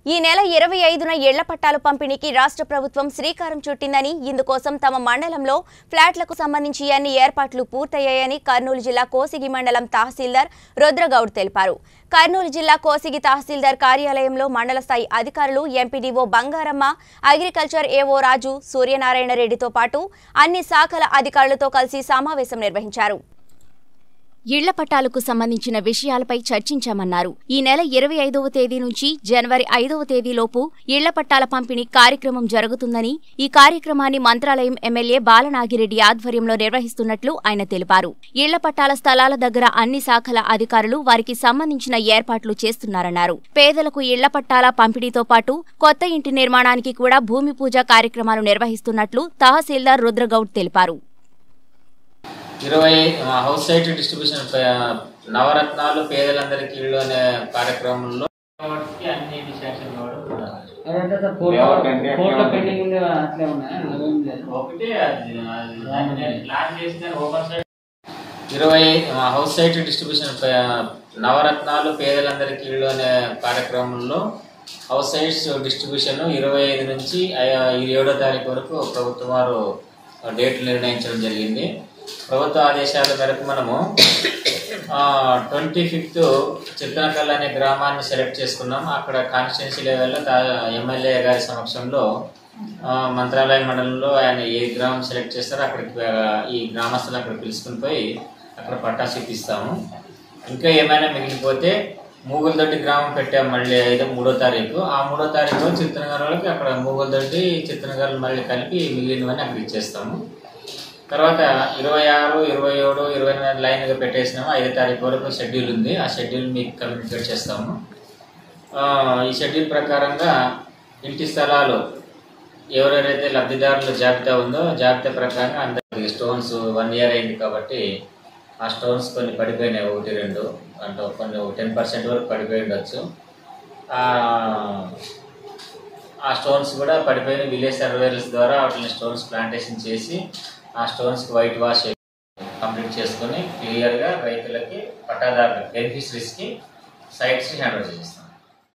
ఈ నెల ఇరవై ఐదున ఇళ్ల పట్టాలు పంపిణీకి రాష్ట్ర ప్రభుత్వం శ్రీకారం చుట్టిందని ఇందుకోసం తమ మండలంలో ఫ్లాట్లకు సంబంధించి అన్ని ఏర్పాట్లు పూర్తయ్యాయని కర్నూలు జిల్లా కోసిగి మండలం తహసీల్దార్ రుద్రగౌడ్ తెలిపారు కర్నూలు జిల్లా కోసిగి తహసీల్దార్ కార్యాలయంలో మండల స్థాయి అధికారులు ఎంపీడీఓ బంగారమ్మ అగ్రికల్చర్ ఏవో రాజు సూర్యనారాయణ రెడ్డితో పాటు అన్ని శాఖల అధికారులతో కలిసి సమావేశం నిర్వహించారు ఇళ్ల పట్టాలకు సంబంధించిన విషయాలపై చర్చించామన్నారు ఈ నెల ఇరవై ఐదవ తేదీ నుంచి జనవరి ఐదవ తేదీలోపు ఇళ్ల పట్టాల పంపిణీ కార్యక్రమం జరుగుతుందని ఈ కార్యక్రమాన్ని మంత్రాలయం ఎమ్మెల్యే బాలనాగిరెడ్డి ఆధ్వర్యంలో నిర్వహిస్తున్నట్లు ఆయన తెలిపారు ఇళ్ల పట్టాల స్థలాల దగ్గర అన్ని శాఖల అధికారులు వారికి సంబంధించిన ఏర్పాట్లు చేస్తున్నారన్నారు పేదలకు ఇళ్ల పట్టాల పంపిణీతో పాటు కొత్త ఇంటి నిర్మాణానికి కూడా భూమి పూజ కార్యక్రమాలు నిర్వహిస్తున్నట్లు తహసీల్దార్ రుద్రగౌడ్ తెలిపారు ఇరవై ఆ, హౌస్ సైట్ డిస్ట్రిబ్యూషన్ ప- నవరత్నాలు పేదలందరికీ ఇళ్ళు అనే కార్యక్రమంలో వాటికి అన్ని శాంక్షన్ కావడం ఉన్నది. అదంటే సార్ కోర్టులో లేఅవుట్ అంటే కోర్టులో అట్లే పెండింగ్ ఉంది అట్లే ఉన్నాయి అదేం లేదు ఒకటి అది అది దాన్ని నేను ప్లాన్ చేసిన ఓపెన్ సైట్ ఇరవై ఆ, హౌస్ సైట్ డిస్ట్రిబ్యూషన్ ప- నవరత్నాలు పేదలందరికీ ఇళ్ళు అనే కార్యక్రమంలో హౌస్ సైట్స్ డిస్ట్రిబ్యూషన్ ఇరవై ఐదు నుంచి ఐ- ఏడో తారీఖు వరకు ప్రభుత్వం వారు డేట్లు నిర్ణయించడం జరిగింది ప్రభుత్వ ఆదేశాల మేరకు మనము ట్వంటీ ఫిఫ్త్ చిత్రకల్ అనే గ్రామాన్ని సెలెక్ట్ చేసుకున్నాం అక్కడ కాన్స్టిట్యున్సీ లెవెల్లో ఎమ్మెల్యే గారి సమక్షంలో ఆ, మంత్రాలయ మండలంలో ఆయన ఏ గ్రామం సెలెక్ట్ చేస్తారో అక్కడికి ఆ, ఈ గ్రామస్తులు అక్కడ పిలుచుకుని పోయి అక్కడ పట్టాసు ఇప్పిస్తాము ఇంకా ఏమైనా మిగిలిపోతే మూగులదొడ్డి గ్రామం పెట్టాం మళ్ళీ ఐదో మూడో తారీఖు ఆ మూడో తారీఖు చిత్తనగర్ వాళ్ళకి అక్కడ మూగులదొడ్డి చిత్తనగర్ మళ్ళీ కలిపి మిగిలినవన్నీ అక్కడ ఇచ్చేస్తాము తర్వాత ఇరవై ఆరు ఇరవై ఏడు ఇరవై ఎనిమిది లైన్గా పెట్టేసినాము ఐదో తారీఖు వరకు షెడ్యూల్ ఉంది ఆ షెడ్యూల్ మీకు కమ్యూనికేట్ చేస్తాము ఆ, ఈ షెడ్యూల్ ప్రకారంగా ఇంటి స్థలాలు ఎవరెవరైతే లబ్ధిదారుల జాబితా ఉందో జాబితా ప్రకారంగా అందరికి స్టోన్స్ వన్ ఇయర్ అయింది కాబట్టి ఆ స్టోన్స్ కొన్ని పడిపోయినాయి ఒకటి రెండు అంటే కొన్ని టెన్ పర్సెంట్ వరకు పడిపోయి ఉండొచ్చు ఆ, ఆ స్టోన్స్ కూడా పడిపోయిన విలేజ్ సర్వేర్స్ ద్వారా వాటిని స్టోన్స్ ప్లాంటేషన్ చేసి ఆ స్టోన్స్కి వైట్ వాష్ కంప్లీట్ చేసుకొని క్లియర్గా రైతులకి పట్టాదారులకు బెనిఫిషరీస్కి సైట్స్కి హ్యాండ్ ఓవర్ చేస్తాం